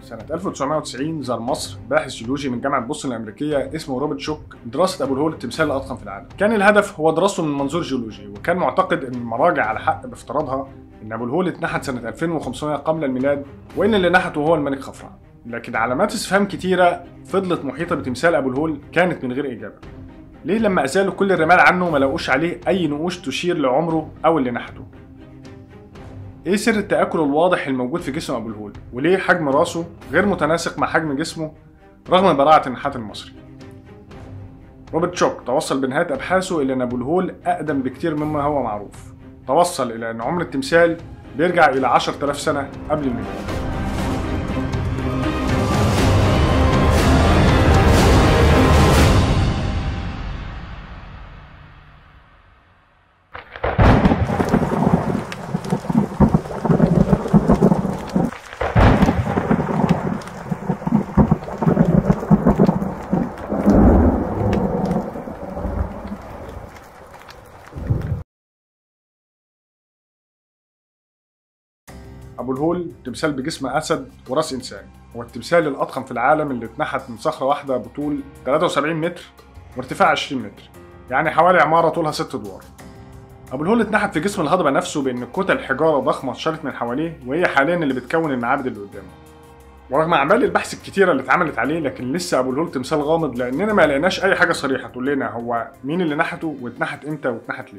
سنة 1990 زار مصر باحث جيولوجي من جامعة بوسطن الأمريكية اسمه روبرت شوك دراسة أبو الهول التمثال الأضخم في العالم. كان الهدف هو دراسته من منظور جيولوجي وكان معتقد إن المراجع على حق بافتراضها إن أبو الهول اتنحت سنة 2500 قبل الميلاد وإن اللي نحته هو الملك خفرع. لكن علامات استفهام كتيرة فضلت محيطة بتمثال أبو الهول كانت من غير إجابة. ليه لما أزالوا كل الرمال عنه ما لقوش عليه أي نقوش تشير لعمره أو اللي نحته؟ ايه سر التآكل الواضح الموجود في جسم ابو الهول؟ وليه حجم راسه غير متناسق مع حجم جسمه رغم براعة النحات المصري؟ روبرت شوك توصل بنهاية أبحاثه إلى أن أبو الهول أقدم بكتير مما هو معروف. توصل إلى أن عمر التمثال بيرجع إلى 10000 سنة قبل الميلاد. ابو الهول تمثال بجسم اسد وراس انسان هو التمثال الاضخم في العالم اللي اتنحت من صخره واحده بطول 73 متر وارتفاع 20 متر يعني حوالي عماره طولها 6 ادوار ابو الهول اتنحت في جسم الهضبه نفسه بان كتل حجاره ضخمه اتشالت من حواليه وهي حاليا اللي بتكون المعابد اللي قدامه ورغم اعمال البحث الكتيره اللي اتعملت عليه لكن لسه ابو الهول تمثال غامض لاننا ما لقيناش اي حاجه صريحه تقول لنا هو مين اللي نحته واتنحت امتى واتنحت ليه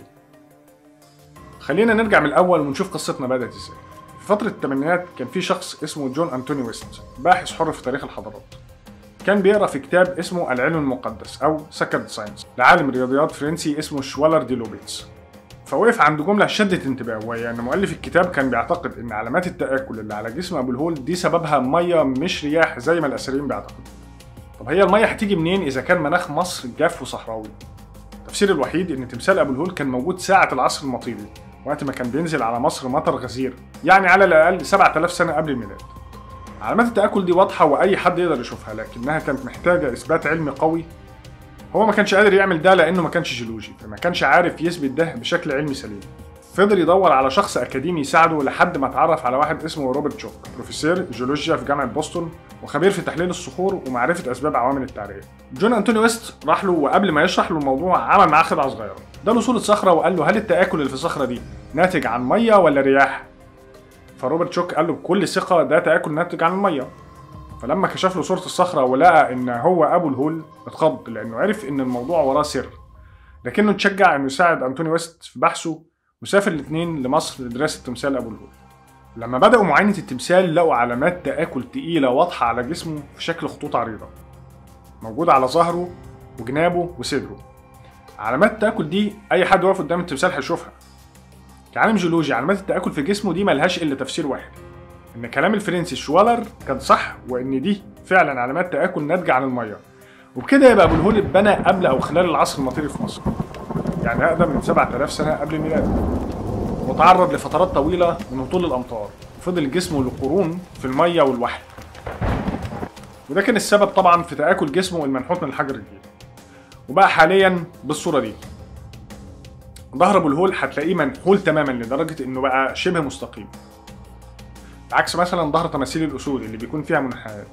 خلينا نرجع من الاول ونشوف قصتنا بدات ازاي في فترة الثمانينات كان في شخص اسمه جون أنتوني ويست باحث حر في تاريخ الحضارات كان بيقرا في كتاب اسمه العلم المقدس أو سكرد ساينس لعالم رياضيات فرنسي اسمه شوالر دي لوبيتس فوقف عند جملة شدت انتباهه وهي إن مؤلف الكتاب كان بيعتقد إن علامات التآكل اللي على جسم أبو الهول دي سببها مية مش رياح زي ما الأثريين بيعتقدوا. طب هي المية هتيجي منين إذا كان مناخ مصر جاف وصحراوي؟ التفسير الوحيد إن تمثال أبو الهول كان موجود ساعة العصر المطيري وقت ما كان بينزل على مصر مطر غزير يعني على الأقل 7000 سنة قبل الميلاد علامات التآكل دي واضحة وأي حد يقدر يشوفها لكنها كانت محتاجة إثبات علمي قوي هو ما كانش قادر يعمل ده لأنه ما كانش جيولوجي فما كانش عارف يثبت ده بشكل علمي سليم فضل يدور على شخص أكاديمي يساعده لحد ما اتعرف على واحد اسمه روبرت شوك بروفيسور جيولوجيا في جامعة بوسطن وخبير في تحليل الصخور ومعرفة أسباب عوامل التعرية جون أنتوني ويست راح له وقبل ما يشرح له الموضوع عمل معاه خدعة صغيرة اداله صورة صخرة وقال له هل التآكل اللي في الصخرة دي ناتج عن مية ولا رياح؟ فروبرت شوك قال له بكل ثقة ده تآكل ناتج عن المية فلما كشف له صورة الصخرة ولقى إن هو أبو الهول اتخض لأنه عرف إن الموضوع وراه سر لكنه اتشجع إنه يساعد أنتوني ويست في بحثه وسافر الاتنين لمصر لدراسة تمثال أبو الهول لما بدأوا معاينة التمثال لقوا علامات تآكل تقيلة واضحة على جسمه في شكل خطوط عريضة موجودة على ظهره وجنابه وصدره علامات التآكل دي أي حد واقف قدام التمثال هيشوفها كعالم جيولوجي علامات التآكل في جسمه دي ملهاش إلا تفسير واحد إن كلام الفرنسي شوالر كان صح وإن دي فعلا علامات تآكل ناتجة عن المية وبكده يبقى أبو الهول اتبنى قبل أو خلال العصر المطيري في مصر يعني أقدم من 7000 سنة قبل الميلاد وتعرض لفترات طويلة من هطول الأمطار وفضل جسمه لقرون في المية والوحل وده كان السبب طبعا في تآكل جسمه المنحوت من الحجر الجيري وبقى حاليا بالصورة دي ظهر ابو الهول هتلاقيه منحول تماما لدرجة انه بقى شبه مستقيم بعكس مثلا ظهر تماثيل الاسود اللي بيكون فيها منحنيات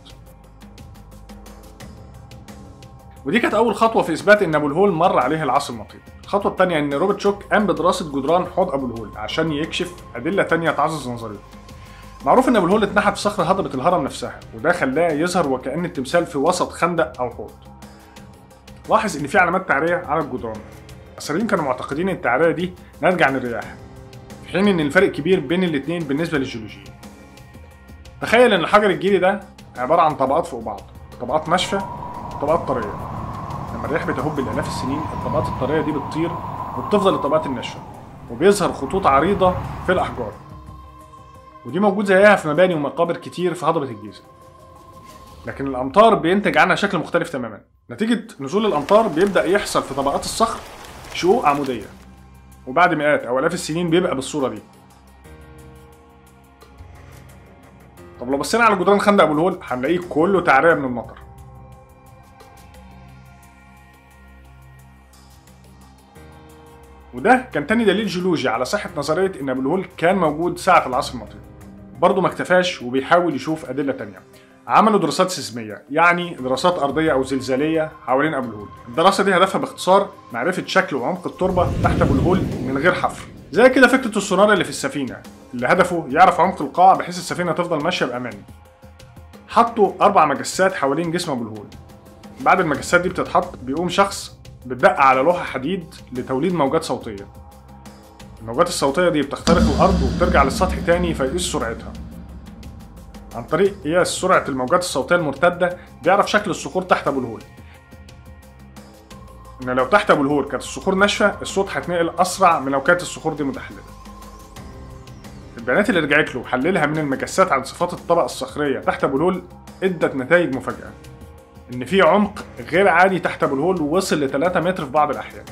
ودي كانت اول خطوه في اثبات ان ابو الهول مر عليه العصر المطيري الخطوه الثانيه ان روبرت شوك قام بدراسه جدران حوض ابو الهول عشان يكشف ادله تانية تعزز نظريته معروف ان ابو الهول اتنحت في صخر هضبه الهرم نفسها وده خلاه يظهر وكأن التمثال في وسط خندق او حوض لاحظ ان في علامات تعريه على الجدران المصريين كانوا معتقدين ان التعريه دي ناتجه عن الرياح في حين ان الفرق كبير بين الاثنين بالنسبه للجيولوجيين تخيل ان الحجر الجيري ده عباره عن طبقات فوق بعض طبقات ناشفه وطبقات طريه لما الرياح بتهب بالالاف السنين الطبقات الطريه دي بتطير وبتفضل الطبقات الناشفه وبيظهر خطوط عريضه في الاحجار ودي موجود زيها في مباني ومقابر كتير في هضبه الجيزه لكن الامطار بينتج عنها شكل مختلف تماما نتيجه نزول الامطار بيبدا يحصل في طبقات الصخر شقوق عموديه وبعد مئات او الاف السنين بيبقى بالصوره دي طب لو بصينا على جدران خندق ابو الهول هنلاقيه كله تعريه من المطر وده كان تاني دليل جيولوجي على صحة نظرية إن أبو الهول كان موجود ساعة العصر المطيري. برضه ما اكتفاش وبيحاول يشوف أدلة تانية. عملوا دراسات سيسمية يعني دراسات أرضية أو زلزالية حوالين أبو الهول الدراسة دي هدفها باختصار معرفة شكل وعمق التربة تحت أبو الهول من غير حفر زي كده فكرة السونار اللي في السفينة اللي هدفه يعرف عمق القاع بحيث السفينة تفضل ماشية بأمان حطوا أربع مجسات حوالين جسم أبو الهول بعد المجسات دي بتتحط بيقوم شخص بتدق على لوحة حديد لتوليد موجات صوتية الموجات الصوتية دي بتخترق الأرض وبترجع للسطح تاني فيقيس سرعتها عن طريق قياس سرعة الموجات الصوتية المرتدة بيعرف شكل الصخور تحت أبو الهول إن لو تحت أبو الهول كانت الصخور ناشفة الصوت هيتنقل أسرع من لو كانت الصخور دي متحللة البيانات اللي رجعت له وحللها من المجسات عن صفات الطبقة الصخرية تحت أبو الهول ادت نتائج مفاجئة إن في عمق غير عادي تحت أبو الهول ووصل ل 3 متر في بعض الأحيان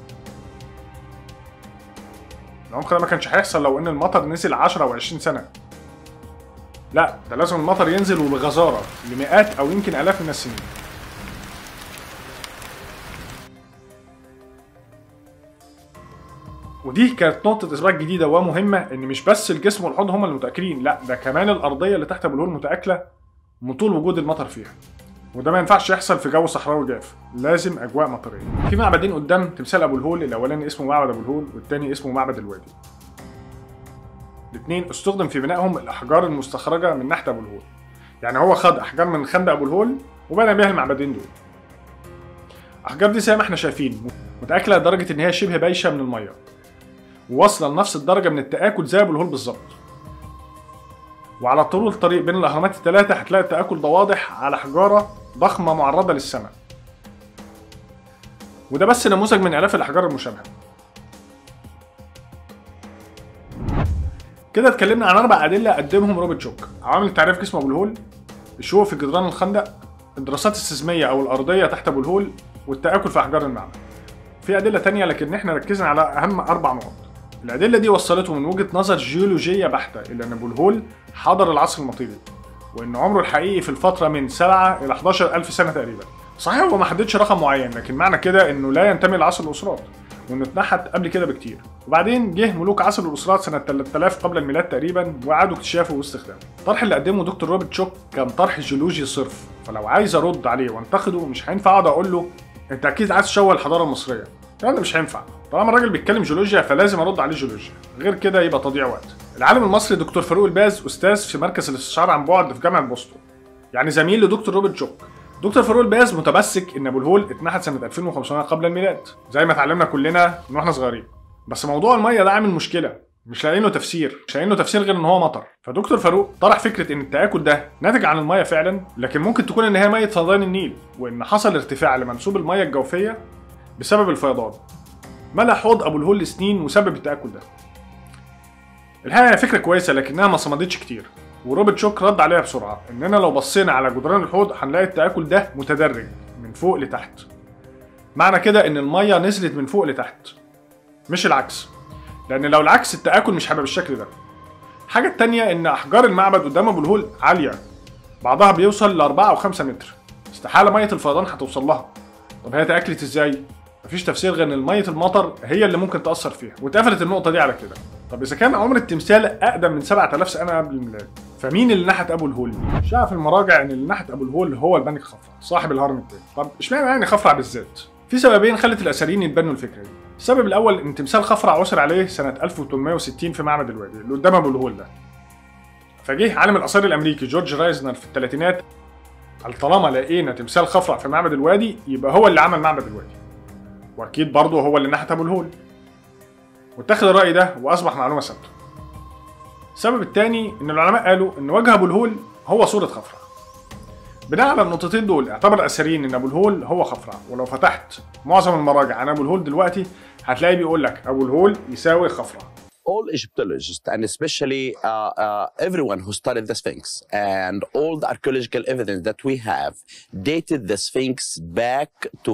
العمق ده ما كانش هيحصل لو إن المطر نزل 10 أو 20 سنة لا ده لازم المطر ينزل وبغزارة لمئات أو يمكن آلاف من السنين ودي كانت نقطة إثبات جديدة ومهمة إن مش بس الجسم والحوض هما اللي متأكلين، لا ده كمان الأرضية اللي تحت أبو الهول متآكلة من طول وجود المطر فيها. وده ما ينفعش يحصل في جو صحراوي جاف، لازم أجواء مطرية. في معبدين قدام تمثال أبو الهول، الأولاني اسمه معبد أبو الهول والتاني اسمه معبد الوادي. الاثنين استخدم في بنائهم الأحجار المستخرجة من نحت أبو الهول. يعني هو خد أحجار من خندق أبو الهول وبنى بيها المعبدين دول. الأحجار دي زي ما احنا شايفين متآكلة لدرجة إن هي شبه بايشة من المية. وواصله لنفس الدرجه من التاكل زي ابو الهول بالظبط وعلى طول الطريق بين الاهرامات الثلاثه هتلاقي التاكل ده واضح على حجاره ضخمه معرضه للسماء وده بس نموذج من الاف الاحجار المشابهه كده اتكلمنا عن اربع ادله قدمهم روبرت شوك عوامل تعريف جسم ابو الهول الشقوق في جدران الخندق الدراسات السيزميه او الارضيه تحت ابو الهول والتاكل في احجار المعبد في ادله تانية لكن احنا ركزنا على اهم اربع نقط الأدلة دي وصلته من وجهة نظر جيولوجية بحتة إلى أن أبو الهول حضر العصر المطيري وإن عمره الحقيقي في الفترة من 7 إلى 11 ألف سنة تقريبا صحيح هو ما حددش رقم معين لكن معنى كده إنه لا ينتمي لعصر الأسرات وإنه اتنحت قبل كده بكتير وبعدين جه ملوك عصر الأسرات سنة 3000 قبل الميلاد تقريبا وأعادوا اكتشافه واستخدامه الطرح اللي قدمه دكتور روبرت شوك كان طرح جيولوجي صرف فلو عايز أرد عليه وانتقده مش هينفع أقعد أقول له أنت أكيد عايز تشوه الحضارة المصرية الكلام ده مش هينفع طالما الراجل بيتكلم جيولوجيا فلازم ارد عليه جيولوجيا غير كده يبقى تضييع وقت العالم المصري دكتور فاروق الباز استاذ في مركز الاستشعار عن بعد في جامعه بوسطن يعني زميل لدكتور روبرت شوك دكتور فاروق الباز متمسك ان ابو الهول اتنحت سنه 2500 قبل الميلاد زي ما اتعلمنا كلنا من واحنا صغيرين بس موضوع الميه ده عامل مشكله مش لاقيين له تفسير مش لاقيين له تفسير غير ان هو مطر فدكتور فاروق طرح فكره ان التاكل ده ناتج عن الميه فعلا لكن ممكن تكون ان هي ميه فيضان النيل وان حصل ارتفاع لمنسوب الميه الجوفيه بسبب الفيضان ملى حوض ابو الهول سنين وسبب التاكل ده الحقيقه هي فكره كويسه لكنها ما صمدتش كتير وروبرت شوك رد عليها بسرعه اننا لو بصينا على جدران الحوض هنلاقي التاكل ده متدرج من فوق لتحت معنى كده ان الميه نزلت من فوق لتحت مش العكس لان لو العكس التاكل مش هيبقى بالشكل ده الحاجه التانية ان احجار المعبد قدام ابو الهول عاليه بعضها بيوصل ل 4 او 5 متر استحاله ميه الفيضان هتوصل لها طب هي تاكلت ازاي مفيش تفسير غير ان ميه المطر هي اللي ممكن تاثر فيها واتقفلت النقطه دي على كده طب اذا كان عمر التمثال اقدم من 7000 سنه قبل الميلاد فمين اللي نحت ابو الهول شاع في المراجع ان اللي نحت ابو الهول هو الملك خفرع صاحب الهرم الثاني طب اشمعنى يعني خفرع بالذات في سببين خلت الاثريين يتبنوا الفكره دي السبب الاول ان تمثال خفرع عثر عليه سنه 1860 في معبد الوادي اللي قدام ابو الهول ده فجه عالم الاثار الامريكي جورج رايزنر في الثلاثينات قال طالما لقينا تمثال خفرع في معبد الوادي يبقى هو اللي عمل معبد الوادي واكيد برضه هو اللي نحت ابو الهول واتخذ الراي ده واصبح معلومه ثابته السبب الثاني ان العلماء قالوا ان وجه ابو الهول هو صوره خفرع بناء على النقطتين دول اعتبر الاثريين ان ابو الهول هو خفرع ولو فتحت معظم المراجع عن ابو الهول دلوقتي هتلاقي بيقول لك ابو الهول يساوي خفرع all Egyptologists and especially uh, uh, everyone who studied the Sphinx and all the archaeological evidence that we have dated the Sphinx back to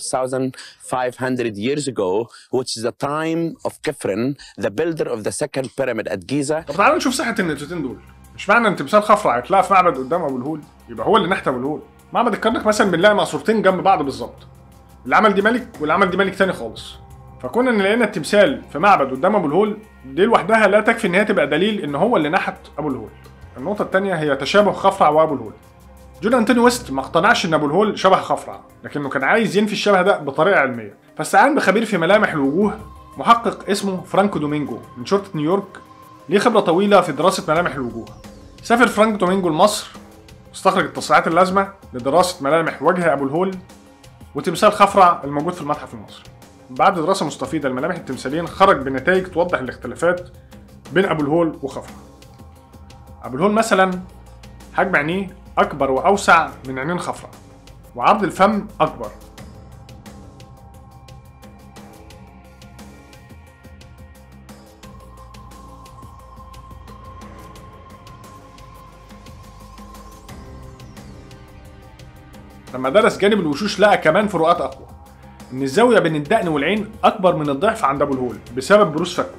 4,500 years ago, which is the time of Khafren, the builder of the second pyramid at Giza. طب تعالوا نشوف صحه النقطتين دول مش معنى ان تمثال خفرع يتلاقى في معبد قدام ابو الهول يبقى هو اللي نحت ابو الهول معبد الكرنك مثلا بنلاقي مقصورتين جنب بعض بالظبط اللي عمل دي ملك واللي عمل دي ملك تاني خالص فكون ان لقينا التمثال في معبد قدام ابو الهول دي لوحدها لا تكفي ان هي تبقى دليل ان هو اللي نحت ابو الهول النقطه الثانيه هي تشابه خفرع وابو الهول جون انتوني ويست ما اقتنعش ان ابو الهول شبه خفرع لكنه كان عايز ينفي الشبه ده بطريقه علميه فاستعان بخبير في ملامح الوجوه محقق اسمه فرانكو دومينجو من شرطه نيويورك ليه خبره طويله في دراسه ملامح الوجوه سافر فرانكو دومينجو لمصر واستخرج التصريحات اللازمه لدراسه ملامح وجه ابو الهول وتمثال خفرع الموجود في المتحف المصري بعد دراسه مستفيضه لملامح التمثالين خرج بنتائج توضح الاختلافات بين ابو الهول وخفرع ابو الهول مثلا حجم عينيه اكبر واوسع من عينين خفرع وعرض الفم اكبر لما درس جانب الوشوش لقى كمان فروقات اقوى ان الزاويه بين الدقن والعين اكبر من الضعف عند ابو الهول بسبب بروز فكه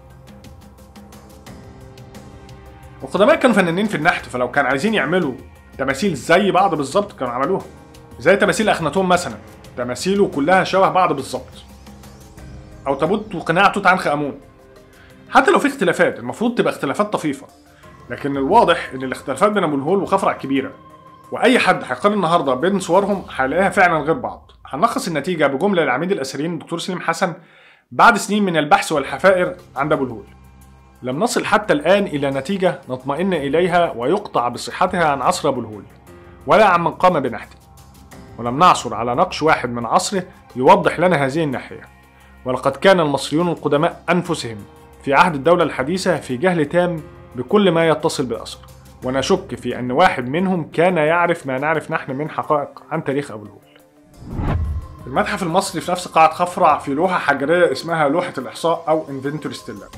القدماء كانوا فنانين في النحت فلو كانوا عايزين يعملوا تماثيل زي بعض بالظبط كانوا عملوها زي تماثيل اخناتون مثلا تماثيله كلها شبه بعض بالظبط او تابوت وقناع توت عنخ امون حتى لو في اختلافات المفروض تبقى اختلافات طفيفه لكن الواضح ان الاختلافات بين ابو الهول وخفرع كبيره واي حد هيقارن النهارده بين صورهم هيلاقيها فعلا غير بعض هنلخص النتيجه بجمله للعميد الاسرين الدكتور سليم حسن بعد سنين من البحث والحفائر عند ابو الهول لم نصل حتى الآن إلى نتيجة نطمئن إليها ويقطع بصحتها عن عصر أبو الهول ولا عن من قام بنحته ولم نعثر على نقش واحد من عصره يوضح لنا هذه الناحية ولقد كان المصريون القدماء أنفسهم في عهد الدولة الحديثة في جهل تام بكل ما يتصل بأثر ونشك في أن واحد منهم كان يعرف ما نعرف نحن من حقائق عن تاريخ أبو الهول المتحف المصري في نفس قاعة خفرع في لوحة حجرية اسمها لوحة الإحصاء أو انفنتوري ستيلا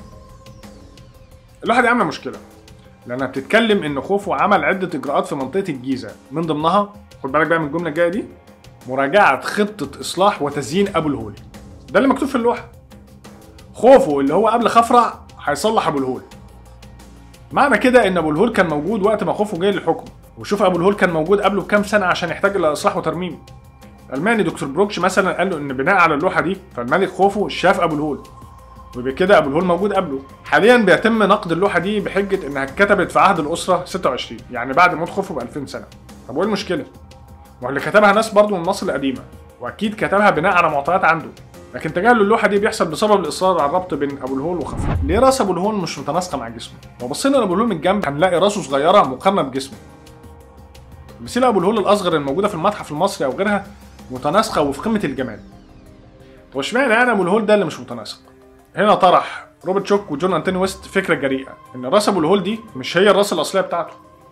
اللوحه دي عامله مشكله لانها بتتكلم ان خوفو عمل عده اجراءات في منطقه الجيزه من ضمنها خد بالك بقى من الجمله الجايه دي مراجعه خطه اصلاح وتزيين ابو الهول ده اللي مكتوب في اللوحه خوفو اللي هو قبل خفرع هيصلح ابو الهول معنى كده ان ابو الهول كان موجود وقت ما خوفو جاي للحكم وشوف ابو الهول كان موجود قبله بكام سنه عشان يحتاج الى اصلاح وترميم الالماني دكتور بروكش مثلا قال له ان بناء على اللوحه دي فالملك خوفو شاف ابو الهول وبكده ابو الهول موجود قبله حاليا بيتم نقد اللوحه دي بحجه انها اتكتبت في عهد الاسره 26 يعني بعد موت خوفو ب 2000 سنه طب وايه المشكله ما اللي كتبها ناس برضه من مصر القديمه واكيد كتبها بناء على معطيات عنده لكن تجاهل اللوحه دي بيحصل بسبب الاصرار على الربط بين ابو الهول وخفرع ليه راس ابو الهول مش متناسقه مع جسمه لو بصينا لابو الهول من الجنب هنلاقي راسه صغيره مقارنه بجسمه مثيل ابو الهول الاصغر الموجوده في المتحف المصري او غيرها متناسقه وفي قمه الجمال طب اشمعنى يعني ابو الهول ده اللي مش متناسق هنا طرح روبرت شوك وجون انتوني ويست فكره جريئه ان راس ابو الهول دي مش هي الراس الاصليه بتاعته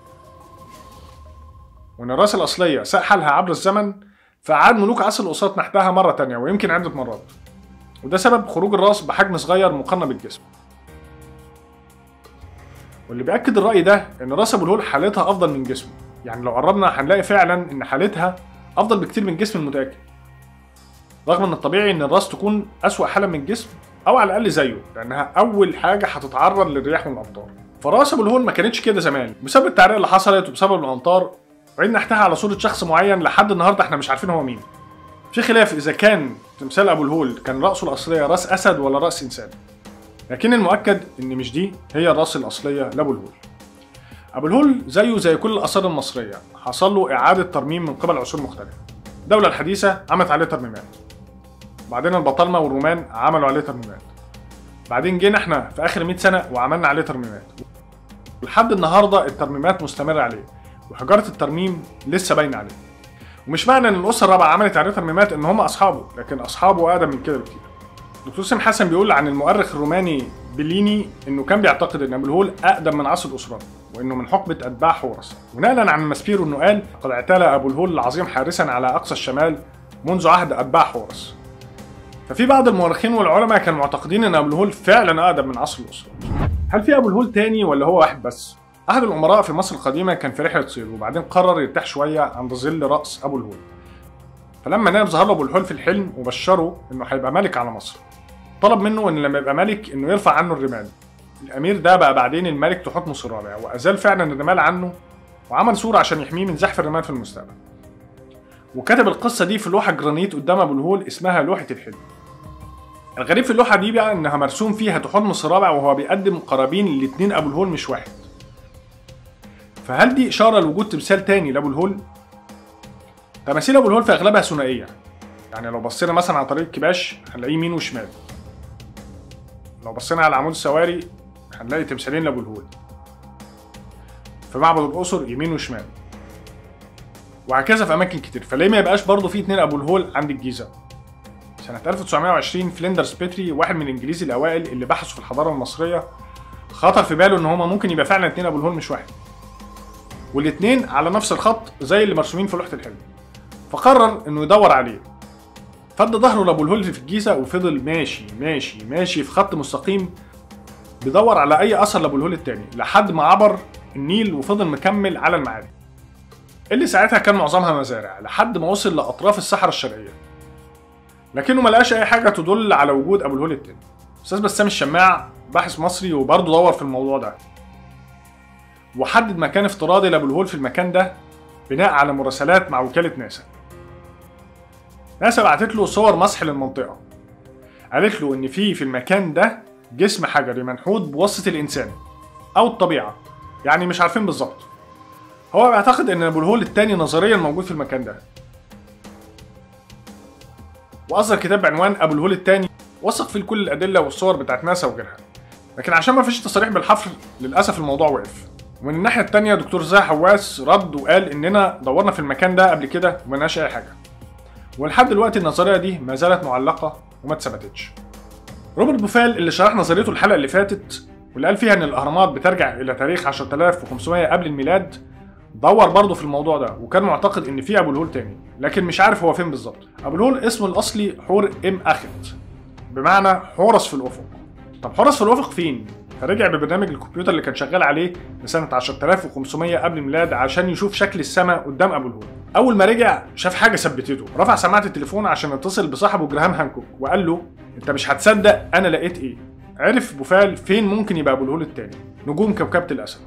وان الراس الاصليه ساء حالها عبر الزمن فاعاد ملوك عصر الاساط نحتها مره تانية ويمكن عده مرات وده سبب خروج الراس بحجم صغير مقارنه بالجسم واللي بيأكد الرأي ده إن راس أبو الهول حالتها أفضل من جسمه، يعني لو قربنا هنلاقي فعلا إن حالتها أفضل بكتير من جسم المتأكد. رغم إن الطبيعي إن الراس تكون أسوأ حالة من الجسم او على الاقل زيه لانها اول حاجه هتتعرض للرياح والامطار فراس ابو الهول ما كانتش كده زمان بسبب التعريه اللي حصلت وبسبب الامطار وعين نحتها على صوره شخص معين لحد النهارده احنا مش عارفين هو مين في خلاف اذا كان تمثال ابو الهول كان راسه الاصليه راس اسد ولا راس انسان لكن المؤكد ان مش دي هي الراس الاصليه لابو الهول ابو الهول زيه زي كل الاثار المصريه حصل له اعاده ترميم من قبل عصور مختلفه الدوله الحديثه عملت عليه ترميمات بعدين البطالمه والرومان عملوا عليه ترميمات بعدين جينا احنا في اخر 100 سنه وعملنا عليه ترميمات لحد النهارده الترميمات مستمره عليه وحجاره الترميم لسه باينه عليه ومش معنى ان الاسره الرابعه عملت عليه ترميمات ان هم اصحابه لكن اصحابه اقدم من كده بكتير دكتور سيم حسن بيقول عن المؤرخ الروماني بليني انه كان بيعتقد ان ابو الهول اقدم من عصر الاسرات وانه من حقبه اتباع حورس ونقلا عن ماسبيرو انه قال قد اعتلى ابو الهول العظيم حارسا على اقصى الشمال منذ عهد اتباع حورس ففي بعض المؤرخين والعلماء كانوا معتقدين ان ابو الهول فعلا اقدم من عصر الاسرات هل في ابو الهول تاني ولا هو واحد بس احد الامراء في مصر القديمه كان في رحله صيد وبعدين قرر يرتاح شويه عند ظل راس ابو الهول فلما نام ظهر له ابو الهول في الحلم وبشره انه هيبقى ملك على مصر طلب منه ان لما يبقى ملك انه يرفع عنه الرمال الامير ده بقى بعدين الملك تحتمس الرابع وازال فعلا الرمال عنه وعمل سور عشان يحميه من زحف الرمال في المستقبل وكتب القصه دي في لوحه جرانيت قدام ابو الهول اسمها لوحه الحلم الغريب في اللوحه دي بقى انها مرسوم فيها تحتمس الرابع وهو بيقدم قرابين لاتنين ابو الهول مش واحد فهل دي اشاره لوجود تمثال تاني لابو الهول تماثيل ابو الهول في اغلبها ثنائيه يعني لو بصينا مثلا على طريق الكباش هنلاقيه يمين وشمال لو بصينا على عمود السواري هنلاقي تمثالين لابو الهول في معبد الاقصر يمين وشمال وهكذا في اماكن كتير فليه ما يبقاش برضه في اتنين ابو الهول عند الجيزه سنة 1920 فليندرز بيتري واحد من الانجليز الاوائل اللي بحثوا في الحضاره المصريه خطر في باله ان هما ممكن يبقى فعلا اتنين ابو الهول مش واحد والاتنين على نفس الخط زي اللي مرسومين في لوحه الحلم فقرر انه يدور عليه فد ظهره لابو الهول في الجيزه وفضل ماشي ماشي ماشي في خط مستقيم بيدور على اي اثر لابو الهول التاني لحد ما عبر النيل وفضل مكمل على المعادي اللي ساعتها كان معظمها مزارع لحد ما وصل لاطراف الصحراء الشرقيه لكنه ما لقاش اي حاجه تدل على وجود ابو الهول التاني استاذ بسام الشماع باحث مصري وبرضه دور في الموضوع ده وحدد مكان افتراضي لابو الهول في المكان ده بناء على مراسلات مع وكاله ناسا ناسا بعتت له صور مسح للمنطقه قالت له ان في في المكان ده جسم حجري منحوت بواسطه الانسان او الطبيعه يعني مش عارفين بالظبط هو بيعتقد ان ابو الهول التاني نظريا موجود في المكان ده واصدر كتاب بعنوان ابو الهول التاني وثق فيه كل الادله والصور بتاعت ناسا وغيرها لكن عشان ما فيش تصريح بالحفر للاسف الموضوع وقف ومن الناحيه التانيه دكتور زاهي حواس رد وقال اننا دورنا في المكان ده قبل كده وما لقيناش اي حاجه ولحد دلوقتي النظريه دي ما زالت معلقه وما اتثبتتش روبرت بوفال اللي شرح نظريته الحلقه اللي فاتت واللي قال فيها ان الاهرامات بترجع الى تاريخ 10500 قبل الميلاد دور برضه في الموضوع ده وكان معتقد ان في ابو الهول تاني لكن مش عارف هو فين بالظبط ابو الهول اسمه الاصلي حور ام اخت بمعنى حورس في الافق طب حورس في الافق فين فرجع ببرنامج الكمبيوتر اللي كان شغال عليه لسنة 10500 قبل الميلاد عشان يشوف شكل السماء قدام أبو الهول. أول ما رجع شاف حاجة ثبتته، رفع سماعة التليفون عشان يتصل بصاحبه جراهام هانكوك وقال له أنت مش هتصدق أنا لقيت إيه. عرف بوفال فين ممكن يبقى أبو الهول التاني، نجوم كوكبة الأسد.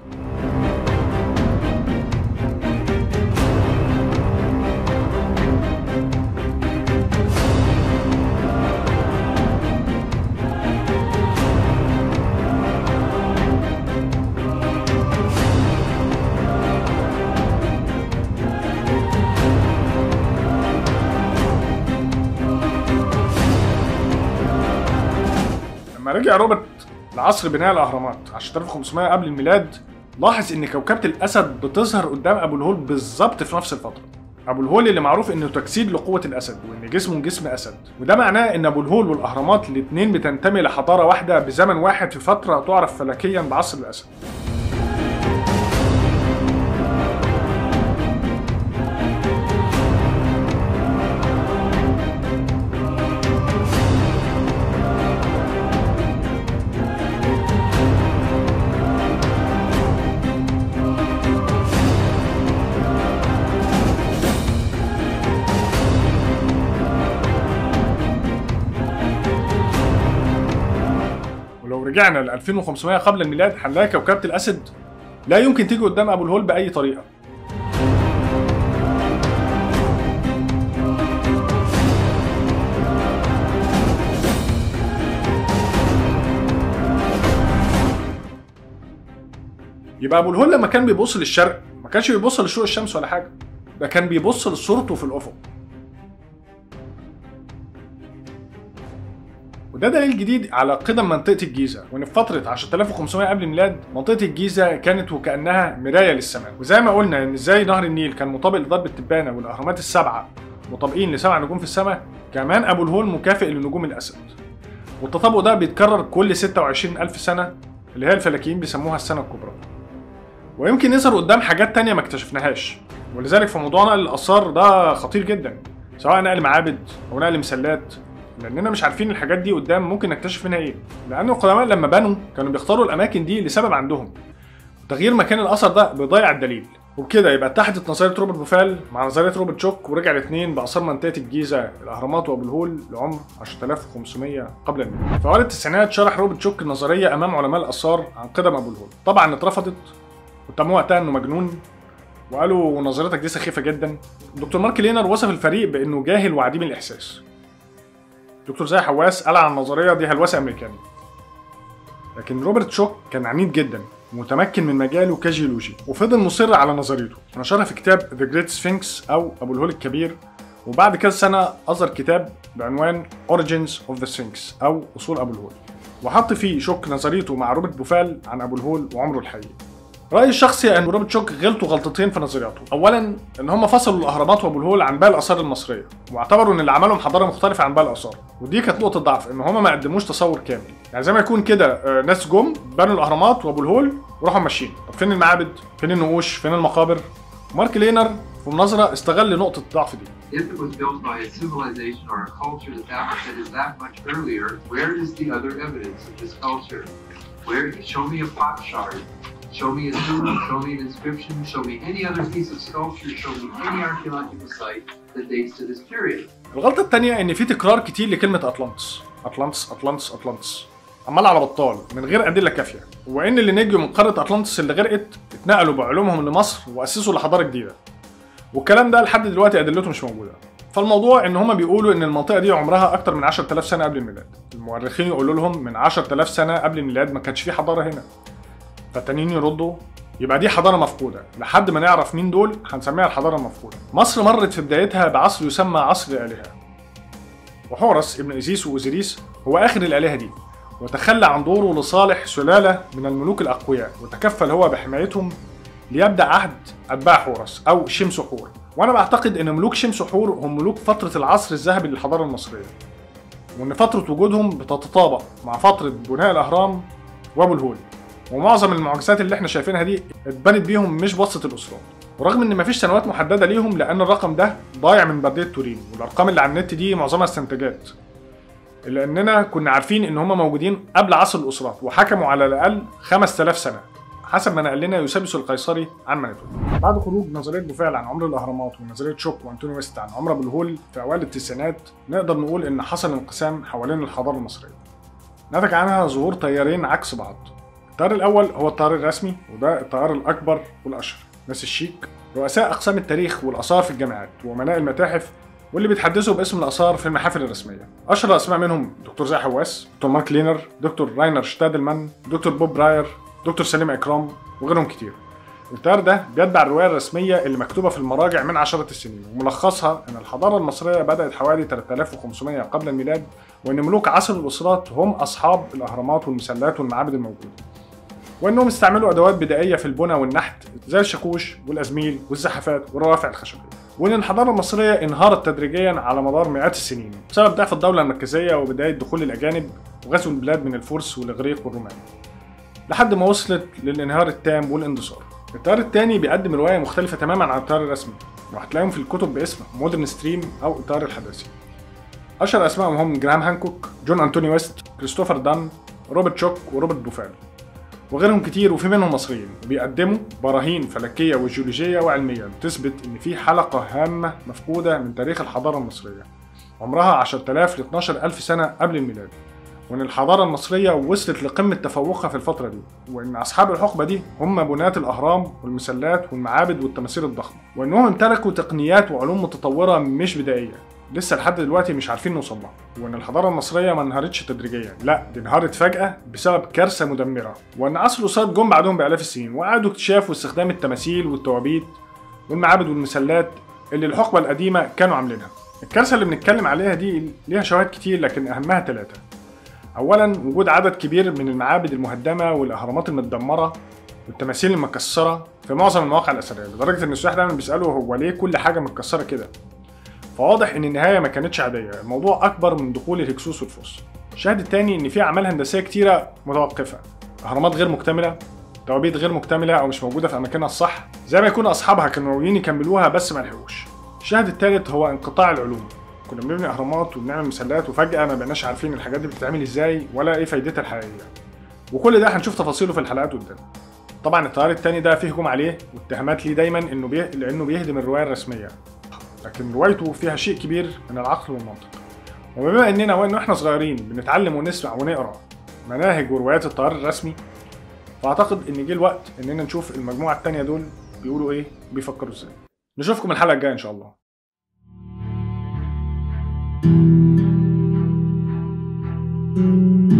لما رجع روبرت لعصر بناء الاهرامات 10500 قبل الميلاد لاحظ ان كوكبه الاسد بتظهر قدام ابو الهول بالظبط في نفس الفتره ابو الهول اللي معروف انه تجسيد لقوه الاسد وان جسمه جسم اسد وده معناه ان ابو الهول والاهرامات الاثنين بتنتمي لحضاره واحده بزمن واحد في فتره تعرف فلكيا بعصر الاسد ولو رجعنا ل 2500 قبل الميلاد هنلاقي كوكبة الأسد لا يمكن تيجي قدام أبو الهول بأي طريقة. يبقى أبو الهول لما كان بيبص للشرق ما كانش بيبص لشروق الشمس ولا حاجة. ده كان بيبص لصورته في الأفق. وده دليل جديد على قدم منطقة الجيزة وإن في فترة 10500 قبل الميلاد منطقة الجيزة كانت وكأنها مراية للسماء وزي ما قلنا إن إزاي نهر النيل كان مطابق لضرب التبانة والأهرامات السبعة مطابقين لسبع نجوم في السماء كمان أبو الهول مكافئ لنجوم الأسد والتطابق ده بيتكرر كل 26 ألف سنة اللي هي الفلكيين بيسموها السنة الكبرى ويمكن يظهر قدام حاجات تانية ما اكتشفناهاش ولذلك في موضوعنا الآثار ده خطير جدا سواء نقل معابد أو نقل مسلات لاننا مش عارفين الحاجات دي قدام ممكن نكتشف منها ايه لان القدماء لما بنوا كانوا بيختاروا الاماكن دي لسبب عندهم تغيير مكان الاثر ده بيضيع الدليل وبكده يبقى اتحدت نظريه روبرت بوفال مع نظريه روبرت شوك ورجع الاثنين باثار منطقه الجيزه الاهرامات وابو الهول لعمر 10500 قبل الميلاد في اوائل التسعينات شرح روبرت شوك النظريه امام علماء الاثار عن قدم ابو الهول طبعا اترفضت واتهموه وقتها انه مجنون وقالوا نظريتك دي سخيفه جدا دكتور مارك لينر وصف الفريق بانه جاهل وعديم الاحساس دكتور زاهي حواس قال عن النظريه دي هلوسه امريكاني لكن روبرت شوك كان عنيد جدا متمكن من مجاله كجيولوجي وفضل مصر على نظريته ونشرها في كتاب The Great Sphinx أو أبو الهول الكبير وبعد كذا سنة أصدر كتاب بعنوان Origins of the Sphinx أو أصول أبو الهول وحط فيه شوك نظريته مع روبرت بوفال عن أبو الهول وعمره الحقيقي رأيي الشخصي أن روبرت شوك غلطوا غلطتين في نظرياته أولا أن هم فصلوا الأهرامات وأبو الهول عن باقي الآثار المصرية واعتبروا أن اللي عملهم حضارة مختلفة عن باقي الآثار ودي كانت نقطة ضعف أن هم ما قدموش تصور كامل يعني زي ما يكون كده آه، ناس جم بنوا الأهرامات وأبو الهول وراحوا ماشيين طب فين المعابد فين النقوش فين المقابر مارك لينر في مناظرة استغل نقطة الضعف دي If it was built by a civilization or a culture that that, that is that much earlier, where is the other evidence of this culture? Where? Show me a pot shard. Show me a tomb. Show me an inscription. Show me any other piece of sculpture. Show me any archaeological site that dates to this period. الغلطة التانية إن في تكرار كتير لكلمة أطلانتس أطلانتس أطلانتس أطلانتس عمال على بطال من غير أدلة كافية وإن اللي نجوا من قارة أطلانتس اللي غرقت اتنقلوا بعلومهم لمصر وأسسوا لحضارة جديدة والكلام ده لحد دلوقتي أدلته مش موجودة فالموضوع إن هما بيقولوا إن المنطقة دي عمرها أكتر من 10000 سنة قبل الميلاد المؤرخين يقولوا لهم من 10000 سنة قبل الميلاد ما كانش في حضارة هنا فالتانيين يردوا يبقى دي حضارة مفقودة لحد ما نعرف مين دول هنسميها الحضارة المفقودة مصر مرت في بدايتها بعصر يسمى عصر الآلهة وحورس ابن إيزيس وأوزيريس هو آخر الآلهة دي وتخلى عن دوره لصالح سلالة من الملوك الأقوياء وتكفل هو بحمايتهم ليبدأ عهد أتباع حورس أو شمس حور وأنا بعتقد إن ملوك شمس حور هم ملوك فترة العصر الذهبي للحضارة المصرية وإن فترة وجودهم بتتطابق مع فترة بناء الأهرام وأبو الهول ومعظم المعجزات اللي احنا شايفينها دي اتبنت بيهم مش بواسطه الاسرات ورغم ان مفيش سنوات محدده ليهم لان الرقم ده ضايع من برديه تورين والارقام اللي على النت دي معظمها استنتاجات الا اننا كنا عارفين ان هم موجودين قبل عصر الاسرات وحكموا على الاقل 5000 سنه حسب ما نقل لنا يوسابيوس القيصري عن مانيتو بعد خروج نظريه بوفال عن عمر الاهرامات ونظريه شوك وانتوني ويست عن عمر ابو الهول في اوائل التسعينات نقدر نقول ان حصل انقسام حوالين الحضاره المصريه نتج عنها ظهور تيارين عكس بعض التيار الاول هو التيار الرسمي وده التيار الاكبر والاشهر ناس الشيك رؤساء اقسام التاريخ والاثار في الجامعات وامناء المتاحف واللي بيتحدثوا باسم الاثار في المحافل الرسميه اشهر اسماء منهم دكتور زاهي حواس دكتور مارك لينر دكتور راينر شتادلمان دكتور بوب براير دكتور سليم اكرام وغيرهم كتير التيار ده بيتبع الرواية الرسمية اللي مكتوبة في المراجع من عشرة السنين وملخصها إن الحضارة المصرية بدأت حوالي 3500 قبل الميلاد وإن ملوك عصر الأسرات هم أصحاب الأهرامات والمسلات والمعابد الموجودة وانهم استعملوا ادوات بدائيه في البنى والنحت زي الشاكوش والازميل والزحافات والروافع الخشبيه وان الحضاره المصريه انهارت تدريجيا على مدار مئات السنين بسبب ضعف الدوله المركزيه وبدايه دخول الاجانب وغزو البلاد من الفرس والاغريق والرومان لحد ما وصلت للانهيار التام والاندثار التيار الثاني بيقدم روايه مختلفه تماما عن التيار الرسمي وهتلاقيهم في الكتب باسم مودرن ستريم او التيار الحداثي اشهر اسمائهم هم جرام هانكوك جون انتوني ويست كريستوفر دان روبرت شوك وروبرت بوفال وغيرهم كتير وفي منهم مصريين وبيقدموا براهين فلكيه وجيولوجيه وعلميه بتثبت ان في حلقه هامه مفقوده من تاريخ الحضاره المصريه عمرها 10000 ل 12000 سنه قبل الميلاد وان الحضاره المصريه وصلت لقمه تفوقها في الفتره دي وان اصحاب الحقبه دي هم بناة الاهرام والمسلات والمعابد والتماثيل الضخمه وانهم امتلكوا تقنيات وعلوم متطوره مش بدائيه لسه لحد دلوقتي مش عارفين نوصل لها وان الحضاره المصريه ما انهارتش تدريجيا لا دي انهارت فجاه بسبب كارثه مدمره وان عصر الوساط جم بعدهم بالاف السنين وقعدوا اكتشاف واستخدام التماثيل والتوابيت والمعابد والمسلات اللي الحقبه القديمه كانوا عاملينها الكارثه اللي بنتكلم عليها دي ليها شواهد كتير لكن اهمها ثلاثه اولا وجود عدد كبير من المعابد المهدمه والاهرامات المتدمره والتماثيل المكسره في معظم المواقع الاثريه لدرجه ان السياح دايما بيسالوا هو ليه كل حاجه متكسره كده فواضح ان النهايه ما كانتش عاديه الموضوع اكبر من دخول الهكسوس والفرس الشاهد الثاني ان في اعمال هندسيه كتيره متوقفه اهرامات غير مكتمله توابيت غير مكتمله او مش موجوده في اماكنها الصح زي ما يكون اصحابها كانوا ناويين يكملوها بس ما لحقوش الشاهد الثالث هو انقطاع العلوم كنا بنبني اهرامات وبنعمل مسلات وفجاه ما بقناش عارفين الحاجات دي بتتعمل ازاي ولا ايه فايدتها الحقيقيه وكل ده هنشوف تفاصيله في الحلقات قدام طبعا التيار التاني ده فيه هجوم عليه واتهامات ليه دايما انه بيه... لانه بيهدم الروايه الرسميه لكن روايته فيها شيء كبير من العقل والمنطق وبما اننا وان احنا صغيرين بنتعلم ونسمع ونقرا مناهج وروايات التيار الرسمي فاعتقد ان جه الوقت اننا نشوف المجموعه التانيه دول بيقولوا ايه وبيفكروا ازاي نشوفكم الحلقه الجايه ان شاء الله thank you